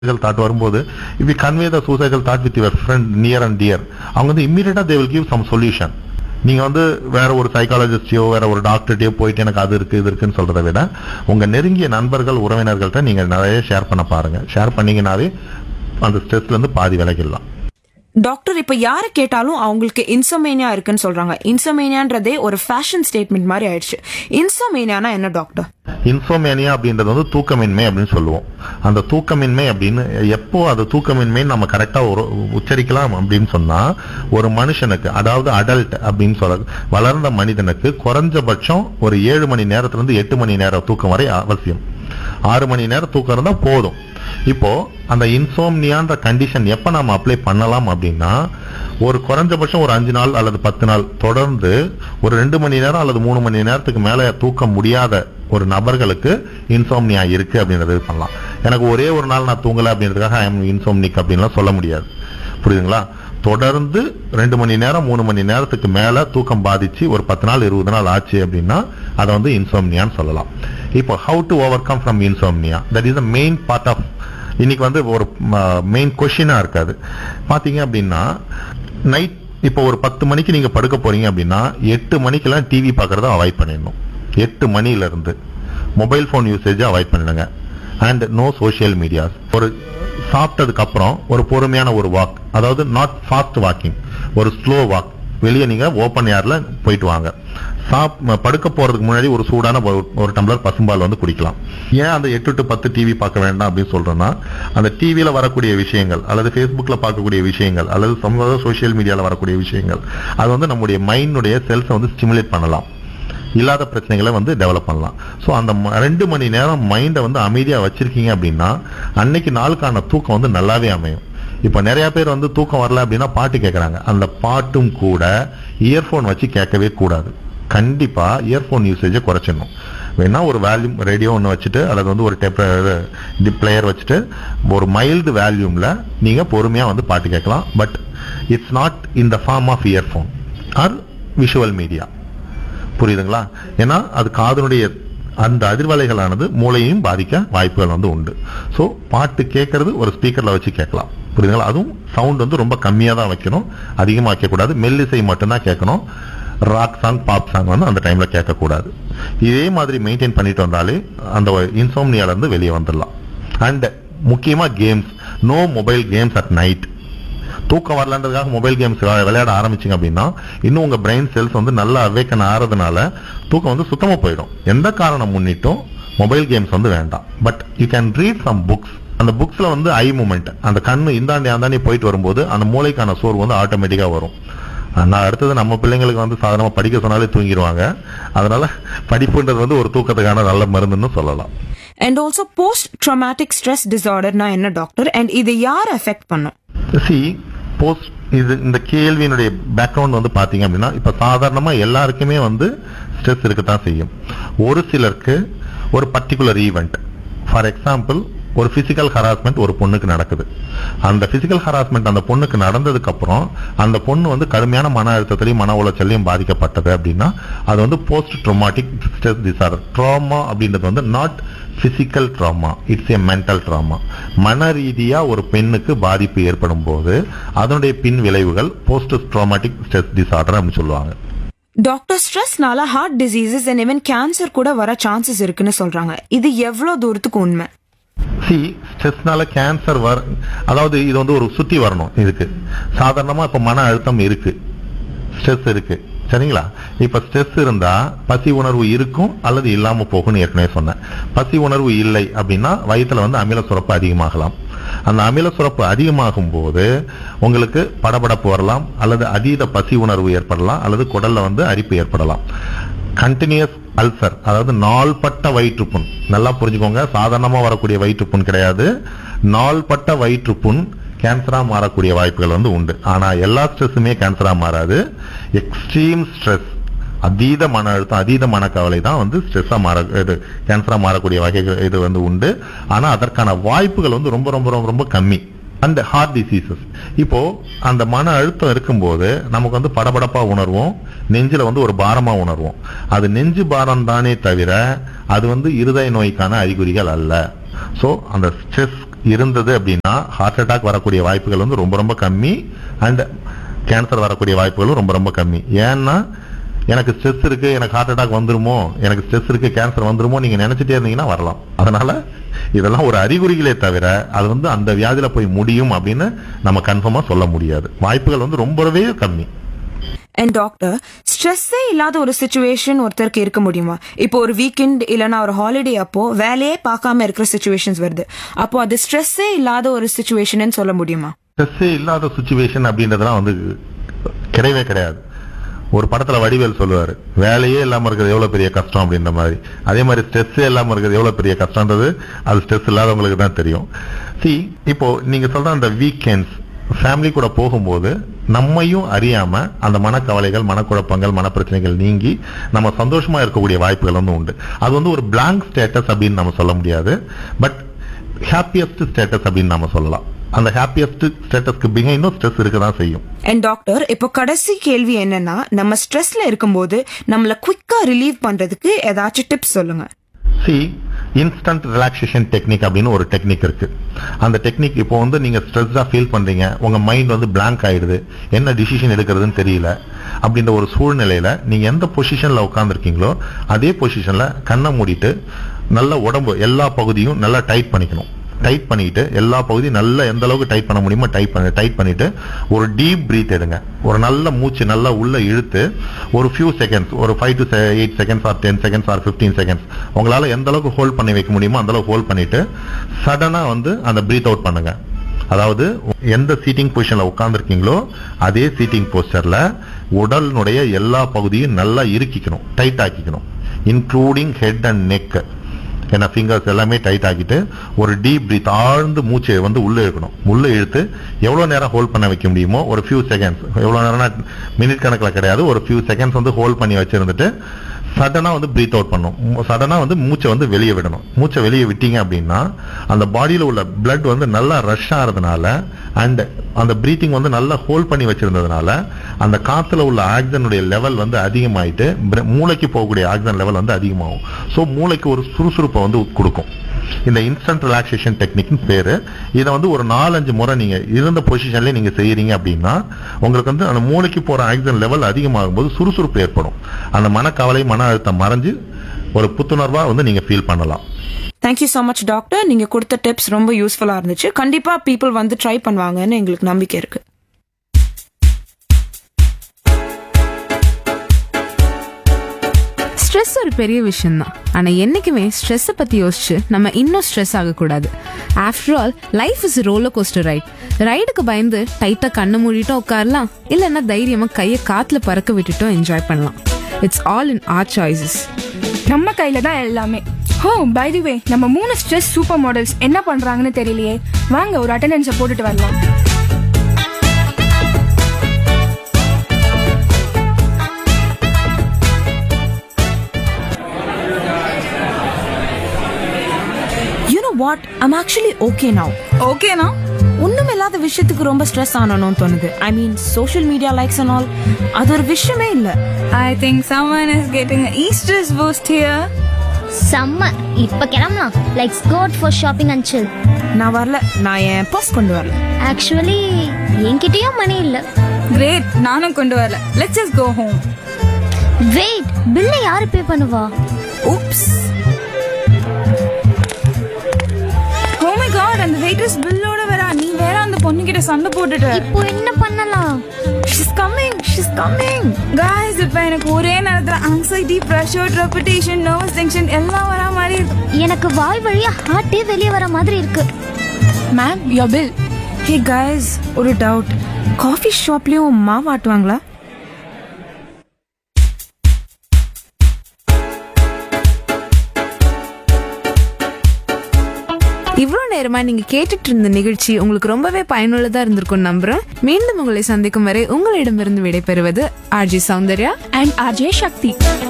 suicidal thought வரும்போது if you convey the suicidal thought with your friend near and dear அவங்க வந்து immediately they will give some solution நீங்க வந்து வேற ஒரு சைக்காலஜிஸ்டையோ வேற ஒரு டாக்டர்டையோ போயிட்டு எனக்கு அது இருக்கு இது இருக்குன்னு சொல்றதை விட உங்க நெருங்கிய நண்பர்கள் உறவினர்கள்ட்ட நீங்க நிறைய ஷேர் பண்ண பாருங்க ஷேர் பண்ணீங்கன்னாவே அந்த ஸ்ட்ரெஸ்ல இருந்து பாதி விலகிடலாம் டாக்டர் இப்ப யார கேட்டாலும் அவங்களுக்கு இன்சோமேனியா இருக்குன்னு சொல்றாங்க இன்சோமேனியான்றதே ஒரு ஃபேஷன் ஸ்டேட்மெண்ட் மாதிரி ஆயிடுச்சு இன்சோமேனியானா என்ன டாக்டர் இன்சோமேனியா அப்படின்றது வந்து தூக்கமின்மை அப்படின்னு சொல்லுவோம் அந்த தூக்கமின்மை அப்படின்னு எப்போ அது தூக்கமின்மை நம்ம கரெக்டா ஒரு உச்சரிக்கலாம் அப்படின்னு சொன்னா ஒரு மனுஷனுக்கு அதாவது அடல்ட் அப்படின்னு சொல்ல வளர்ந்த மனிதனுக்கு குறைஞ்சபட்சம் ஒரு ஏழு மணி நேரத்துல இருந்து எட்டு மணி நேரம் தூக்கம் வரை அவசியம் ஆறு மணி நேரம் தூக்கம் இருந்தா போதும் இப்போ அந்த இன்சோம்னியான்ற கண்டிஷன் எப்ப நாம அப்ளை பண்ணலாம் அப்படின்னா ஒரு குறைஞ்சபட்சம் ஒரு அஞ்சு நாள் அல்லது பத்து நாள் தொடர்ந்து ஒரு ரெண்டு மணி நேரம் அல்லது மூணு மணி நேரத்துக்கு மேல தூக்க முடியாத ஒரு நபர்களுக்கு இன்சோம்னியா இருக்கு அப்படின்றது இது பண்ணலாம் எனக்கு ஒரே ஒரு நாள் நான் தூங்கல அப்படின்றதுக்காக ஐ எம் இன்சோம்னிக் அப்படின்லாம் சொல்ல முடியாது புரியுதுங்களா தொடர்ந்து ரெண்டு மணி நேரம் மூணு மணி நேரத்துக்கு மேல தூக்கம் பாதிச்சு ஒரு பத்து நாள் இருபது நாள் ஆச்சு அப்படின்னா அதை வந்து இன்சோம்னியான்னு சொல்லலாம் இப்போ how to overcome from insomnia that is the main part of இன்னைக்கு வந்து ஒரு மெயின் கொஷினா இருக்காது பாத்தீங்க அப்படின்னா நைட் இப்போ ஒரு பத்து மணிக்கு நீங்க படுக்க போறீங்க அப்படின்னா எட்டு மணிக்கெல்லாம் டிவி பார்க்கறத அவாய்ட் பண்ணிடணும் எட்டு மணில இருந்து மொபைல் ஃபோன் யூசேஜ் அவாய்ட் பண்ணிடுங்க அண்ட் நோ சோஷியல் மீடியாஸ் ஒரு சாப்பிட்டதுக்கு அப்புறம் ஒரு பொறுமையான ஒரு வாக் அதாவது நாட் ஃபாஸ்ட் வாக்கிங் ஒரு ஸ்லோ வாக் வெளியே நீங்க ஓப்பன் ஏர்ல போயிட்டு வாங்க சாப் படுக்க போறதுக்கு முன்னாடி ஒரு சூடான ஒரு- ஒரு டம்ளர் பசும்பால் வந்து குடிக்கலாம் ஏன் அந்த எட்டு டு பத்து டிவி பார்க்க வேண்டாம் அப்படின்னு சொல்றேன்னா அந்த டிவியில வரக்கூடிய விஷயங்கள் அல்லது ஃபேஸ்புக்ல பார்க்கக்கூடிய விஷயங்கள் அல்லது சமூக சோஷியல் மீடியால வரக்கூடிய விஷயங்கள் அது வந்து நம்முடைய மைண்டுடைய செல்ஸை வந்து ஸ்டிமுலேட் பண்ணலாம் இல்லாத பிரச்சனைகளை வந்து டெவலப் பண்ணலாம் ஸோ அந்த ம- ரெண்டு மணி நேரம் மைண்டை வந்து அமைதியா வச்சிருக்கீங்க அப்படின்னா அன்னைக்கு நாளுக்கான தூக்கம் வந்து நல்லாவே அமையும் இப்ப நிறைய பேர் வந்து தூக்கம் வரல அப்படின்னா பாட்டு கேட்கறாங்க அந்த பாட்டும் கூட இயர்போன் வச்சு கேட்கவே கூடாது கண்டிப்பா இயர்போன் யூசேஜை குறைச்சிடணும் வேணா ஒரு வேல்யூம் ரேடியோ ஒன்று வச்சுட்டு அல்லது வந்து ஒரு டேப் பிளேயர் வச்சுட்டு ஒரு மைல்டு வேல்யூம்ல நீங்க பொறுமையா வந்து பாட்டு கேட்கலாம் but it's not in the form of earphone or visual media புரியுதுங்களா ஏன்னா அது காதனுடைய அந்த அதிர்வலைகளானது மூளையையும் பாதிக்க வாய்ப்புகள் வந்து உண்டு ஸோ பாட்டு கேட்கறது ஒரு ஸ்பீக்கர்ல வச்சு கேட்கலாம் புரியுதுங்களா அதுவும் சவுண்ட் வந்து ரொம்ப கம்மியா தான் வைக்கணும் அதிகமா வைக்கக்கூடாது மெல்லிசை மட்டும்தான் கேட்கணும் ராக் சாங் பாப் சாங் வந்து அந்த டைம்ல கேட்கக்கூடாது இதே மாதிரி மெயின்டைன் பண்ணிட்டு வந்தாலே அந்த இன்சோம்னியால இருந்து வெளியே வந்துடலாம் அண்ட் முக்கியமா games no mobile games at night தூக்கம் வரலன்றதுக்காக மொபைல் கேம்ஸ் விளையாட ஆரம்பிச்சீங்க அப்படின்னா இன்னும் உங்க பிரெயின் செல்ஸ் வந்து நல்லா அவேக்கன் ஆறதுனால தூக்கம் வந்து சுத்தமா போயிடும் எந்த காரணம் முன்னிட்டும் மொபைல் கேம்ஸ் வந்து வேண்டாம் but you can read some books அந்த புக்ஸ்ல வந்து ஐ மூமெண்ட் அந்த கண்ணு இந்தாண்டி அந்தாண்டி போயிட்டு வரும்போது அந்த மூளைக்கான சோர்வு வந்து ஆட்டோமேட்டிக்கா வரும் நான் அடுத்தது நம்ம பிள்ளைங்களுக்கு வந்து சாதாரணமா படிக்க சொன்னாலே தூங்கிடுவாங்க அதனால படிப்புன்றது வந்து ஒரு தூக்கத்துக்கான நல்ல மருந்துன்னு சொல்லலாம் and also post traumatic stress டிசார்டர்னா என்ன டாக்டர் அண்ட் இது யார் எஃபெக்ட் பண்ணும் சி போஸ்ட் இது இந்த கேள்வியினுடைய பேக்ரவுண்ட் வந்து பாத்தீங்க அப்படின்னா இப்ப சாதாரணமா எல்லாருக்குமே வந்து ஸ்ட்ரெஸ் இருக்கத்தான் செய்யும் ஒரு சிலருக்கு ஒரு பர்டிகுலர் ஈவெண்ட் ஃபார் எக்ஸாம்பிள் ஒரு பிசிக்கல் ஹராஸ்மெண்ட் ஒரு பொண்ணுக்கு நடக்குது அந்த பிசிக்கல் ஹராஸ்மெண்ட் அந்த பொண்ணுக்கு நடந்ததுக்கு அப்புறம் அந்த பொண்ணு வந்து கடுமையான மன அழுத்தத்திலையும் மன உளைச்சலையும் பாதிக்கப்பட்டது அப்படின்னா அது வந்து post traumatic stress disorder trauma அப்படின்றது வந்து not physical trauma it's a mental trauma மன ரீதியா ஒரு பெண்ணுக்கு பாதிப்பு ஏற்படும் போது அதனுடைய பின் விளைவுகள் போஸ்ட் ட்ராமாட்டிக் ஸ்ட்ரெஸ் டிசார்டர் அப்படின்னு சொல்லுவாங்க டாக்டர் ஸ்ட்ரெஸ்னால heart diseases and even cancer கூட வர சான்சஸ் இருக்குன்னு சொல்றாங்க இது எவ்வளவு தூரத்துக்கு உண்மை சி ஸ்ட்ரெஸ்னால கேன்சர் வர அதாவது இது வந்து ஒரு சுத்தி வரணும் இதுக்கு சாதாரணமா இப்ப மன அழுத்தம் இருக்கு ஸ்ட்ரெஸ் இருக்கு சரிங்களா இப்ப ஸ்ட்ரெஸ் இருந்தா பசி உணர்வு இருக்கும் அல்லது இல்லாம போகும்னு ஏற்கனவே சொன்னேன் பசி உணர்வு இல்லை அப்படின்னா வயித்துல வந்து அமில சுரப்பு அதிகமாகலாம் அந்த அமில சுரப்பு அதிகமாகும் போது உங்களுக்கு படபடப்பு வரலாம் அல்லது அதீத பசி உணர்வு ஏற்படலாம் அல்லது குடல்ல வந்து அரிப்பு ஏற்படலாம் கண்டினியூஸ் அல்சர் அதாவது நாள்பட்ட வயிற்றுப்புண் நல்லா புரிஞ்சுக்கோங்க சாதாரணமா வரக்கூடிய வயிற்றுப்புண் கிடையாது நாள்பட்ட வயிற்றுப்புண் கேன்சரா மாறக்கூடிய வாய்ப்புகள் வந்து உண்டு ஆனா எல்லா ஸ்ட்ரெஸ்ஸுமே கேன்சரா மாறாது எக்ஸ்ட்ரீம் ஸ்ட்ரெஸ் அதீத மன அழுத்தம் அதீத மனக்கவலை தான் வந்து ஸ்ட்ரெஸ்ஸா மாற இது கேன்சரா மாறக்கூடிய வகைகள் இது வந்து உண்டு ஆனா அதற்கான வாய்ப்புகள் வந்து ரொம்ப ரொம்ப ரொம்ப ரொம்ப கம்மி அந்த ஹார்ட் டிசீசஸ் இப்போ அந்த மன அழுத்தம் இருக்கும்போது நமக்கு வந்து படபடப்பா உணர்வோம் நெஞ்சில வந்து ஒரு பாரமா உணர்வோம் அது நெஞ்சு பாரம் தானே தவிர அது வந்து இருதய நோய்க்கான அறிகுறிகள் அல்ல சோ அந்த ஸ்ட்ரெஸ் இருந்தது அப்படின்னா ஹார்ட் அட்டாக் வரக்கூடிய வாய்ப்புகள் வந்து ரொம்ப ரொம்ப கம்மி அண்ட் கேன்சர் வரக்கூடிய வாய்ப்புகளும் ரொம்ப ரொம்ப கம்மி ஏன்னா எனக்கு ஸ்ட்ரெஸ் இருக்கு எனக்கு ஹார்ட் அட்டாக் வந்துருமோ எனக்கு ஸ்ட்ரெஸ் இருக்கு கேன்சர் வந்துருமோ நீங்க நினைச்சிட்டே இருந்தீங்கன்னா வரலாம் அதனால இதெல்லாம் ஒரு அறிகுறிகளே தவிர அது வந்து அந்த வியாதியில போய் முடியும் அப்படின்னு நம்ம கன்ஃபார்மா சொல்ல முடியாது வாய்ப்புகள் வந்து ரொம்பவே கம்மி அண்ட் டாக்டர் ஸ்ட்ரெஸ்ஸே இல்லாத ஒரு சுச்சுவேஷன் ஒருத்தருக்கு இருக்க முடியுமா இப்போ ஒரு வீக்கெண்ட் இல்லைன்னா ஒரு ஹாலிடே அப்போ வேலையே பார்க்காம இருக்கிற சுச்சுவேஷன்ஸ் வருது அப்போ அது ஸ்ட்ரெஸ்ஸே இல்லாத ஒரு சுச்சுவேஷன் சொல்ல முடியுமா ஸ்ட்ரெஸ்ஸே இல்லாத சுச்சுவேஷன் அப்படின்றதுலாம் வந்து கிடையவே கிடையாது ஒரு படத்துல வடிவேல் சொல்லுவாரு வேலையே இல்லாம இருக்கிறது எவ்வளவு பெரிய கஷ்டம் அப்படின்ற மாதிரி அதே மாதிரி ஸ்ட்ரெஸ்ஸே இல்லாம இருக்கிறது எவ்வளவு பெரிய கஷ்டம்ன்றது அது ஸ்ட்ரெஸ் இல்லாதவங்களுக்கு தான் தெரியும் சி இப்போ நீங்க சொல்ற அந்த வீக்கெண்ட்ஸ் ஃபேமிலி கூட போகும்போது நம்மையும் அறியாம அந்த மனக்கவலைகள் மனக்குழப்பங்கள் மனப்பிரச்சனைகள் நீங்கி நம்ம சந்தோஷமா இருக்கக்கூடிய வாய்ப்புகள் வந்து உண்டு அது வந்து ஒரு பிளாங்க் ஸ்டேட்டஸ் அப்படின்னு நம்ம சொல்ல முடியாது பட் ஹாப்பியஸ்ட் ஸ்டேட்டஸ் அப்படின்னு நம்ம சொல்லலாம் அந்த ஹாப்பியஸ்ட் ஸ்டேட்டஸ்க்கு பிகைண்டும் ஸ்ட்ரெஸ் இருக்க தான் செய்யும் அண்ட் டாக்டர் இப்போ கடைசி கேள்வி என்னன்னா நம்ம ஸ்ட்ரெஸ்ல இருக்கும்போது நம்மள குவிக்கா ரிலீவ் பண்றதுக்கு ஏதாச்சும் டிப்ஸ் சொல்லுங்க சி இன்ஸ்டன்ட் ரிலாக்ஸேஷன் டெக்னிக் அப்படின்னு ஒரு டெக்னிக் இருக்கு அந்த டெக்னிக் இப்போ வந்து நீங்க ஸ்ட்ரெஸ்டா ஃபீல் பண்றீங்க உங்க மைண்ட் வந்து blank ஆயிடுது என்ன டிசிஷன் எடுக்கிறதுன்னு தெரியல அப்படின்ற ஒரு சூழ்நிலையில நீங்க எந்த பொசிஷன்ல உட்காந்துருக்கீங்களோ அதே பொசிஷன்ல கண்ணை மூடிட்டு நல்ல உடம்பு எல்லா பகுதியும் நல்லா டைட் பண்ணிக்கணும் டைட் பண்ணிட்டு எல்லா பகுதியும் நல்லா எந்த அளவுக்கு டைட் பண்ண முடியுமோ டைட் பண்ணி டைட் பண்ணிட்டு ஒரு டீப் பிரீத் எடுங்க ஒரு நல்ல மூச்சு நல்லா உள்ள இழுத்து ஒரு ஃபியூ செகண்ட்ஸ் ஒரு five to eight seconds or ten seconds or fifteen seconds உங்களால எந்த அளவுக்கு ஹோல்ட் பண்ணி வைக்க முடியுமோ அந்த அளவுக்கு ஹோல்ட் பண்ணிட்டு சடனா வந்து அந்த பிரீத் அவுட் பண்ணுங்க அதாவது எந்த சீட்டிங் பொசிஷன்ல உட்கார்ந்துருக்கீங்களோ அதே சீட்டிங் போஸ்டர்ல உடலினுடைய எல்லா பகுதியும் நல்லா இறுக்கிக்கணும் டைட் ஆக்கிக்கணும் இன்க்ளூடிங் ஹெட் அண்ட் நெக் ஏன்னா ஃபிங்கர்ஸ் எல்லாமே டைட் ஆக்கிட்டு ஒரு டீப் பிரீத் ஆழ்ந்து மூச்சை வந்து உள்ள இழுக்கணும் உள்ள இழுத்து எவ்வளவு நேரம் ஹோல்ட் பண்ண வைக்க முடியுமோ ஒரு ஃபியூ செகண்ட்ஸ் எவ்வளவு நேரம்னா மினிட் கணக்கில் கிடையாது ஒரு ஃபியூ செகண்ட்ஸ் வந்து ஹோல்ட் பண்ணி வச்சிருந்துட்டு சடனா வந்து பிரீத் அவுட் பண்ணும் சடனா வந்து மூச்சை வந்து வெளியே விடணும் மூச்சை வெளியே விட்டீங்க அப்படின்னா அந்த பாடியில உள்ள blood வந்து நல்லா ரஷ் ஆகிறதுனால அண்ட் அந்த பிரீத்திங் வந்து நல்லா ஹோல்ட் பண்ணி வச்சிருந்ததுனால அந்த காத்துல உள்ள ஆக்சிஜனுடைய லெவல் வந்து அதிகமாயிட்டு பிர- மூளைக்கு போகக்கூடிய ஆக்சிஜன் லெவல் வந்து அதிகமாகும் ஸோ மூளைக்கு ஒரு சுறுசுறுப்பை வந்து கொடுக்கும் இந்த இன்ஸ்டன்ட் ரிலாக்ஸேஷன் டெக்னிக்னு பேரு இதை வந்து ஒரு நாலஞ்சு முறை நீங்க இருந்த பொசிஷன்ல நீங்க செய்யறீங்க அப்படின்னா உங்களுக்கு வந்து அந்த மூளைக்கு போற ஆக்சிஜன் லெவல் அதிகமாகும் போது சுறுசுறுப்பு ஏற்படும் அந்த மனக்கவலை மன அழுத்தம் மறைஞ்சு ஒரு புத்துணர்வா வந்து நீங்க ஃபீல் பண்ணலாம் தேங்க்யூ so மச் டாக்டர் நீங்க கொடுத்த டிப்ஸ் ரொம்ப யூஸ்ஃபுல்லா இருந்துச்சு கண்டிப்பா பீப்புள் வந்து ட்ரை பண்ணுவாங்கன்னு எங்களுக்கு நம்பிக்கை இருக்கு ஸ்ட்ரெஸ் ஒரு பெரிய விஷயம்தான் ஆனா என்னைக்குமே ஸ்ட்ரெஸ்ஸை பத்தி யோசிச்சு நம்ம இன்னும் ஸ்ட்ரெஸ் ஆகக்கூடாது after all life is roller coaster ride ரைடுக்கு பயந்து டைட்டா கண்ணை மூடிட்டும் உட்காரலாம் இல்லைன்னா தைரியமா கையை காத்துல பறக்க விட்டுட்டும் என்ஜாய் பண்ணலாம் it's all in our choices நம்ம கையில தான் எல்லாமே ஹோ பை தி வே நம்ம மூணு ஸ்ட்ரெஸ் சூப்பர் மாடல்ஸ் என்ன பண்றாங்கன்னு தெரியலையே வாங்க ஒரு அட்டெண்டன்ஸை போட்டுட்டு வரலாம் you know what I'm actually okay now ஓகேனா ஒண்ணும் இல்லாத விஷயத்துக்கு ரொம்ப ஸ்ட்ரெஸ் ஆனணும்னு தோணுது I mean social media likes and all அது ஒரு விஷயமே இல்ல I think summon is getting easters boost here summer இப்ப கிளம்பலாம் like got for shopping and chill நான் வரல நான் என் பர்ஸ் கொண்டு வரல ஆக்சுவலி என்கிட்டயும் மணி இல்ல கிரேட் நானும் கொண்டு வரல let's just go home wait பில்லை யாரு பே பண்ணுவா ஊப்ஸ் ஓ மை காட் அந்த வெயிட்டர்ஸ் பில்லோட வரா நீ வேற அந்த பொண்ணு கிட்ட சண்டை போட்டுட்ட இப்போ என்ன பண்ணலாம் she's coming she's coming guys இப்போ எனக்கு ஒரே நேரத்துல anxiety pressure reputation nervous tension எல்லாம் வரா மாதிரி இருக்கு எனக்கு வாய் வழியா ஹார்ட்டே வெளியே வர மாதிரி இருக்கு ma'am your bill hey guys ஒரு டவுட் காஃபி ஷாப்லயும் மாவு ஆட்டுவாங்களா இவ்வளோ நேரமா நீங்க கேட்டுட்டு இருந்த நிகழ்ச்சி உங்களுக்கு ரொம்பவே பயனுள்ளதா இருந்திருக்கும் நம்புறேன் மீண்டும் உங்களை சந்திக்கும் வரை உங்களிடமிருந்து விடைபெறுவது RJ Soundarya and RJ Sakthi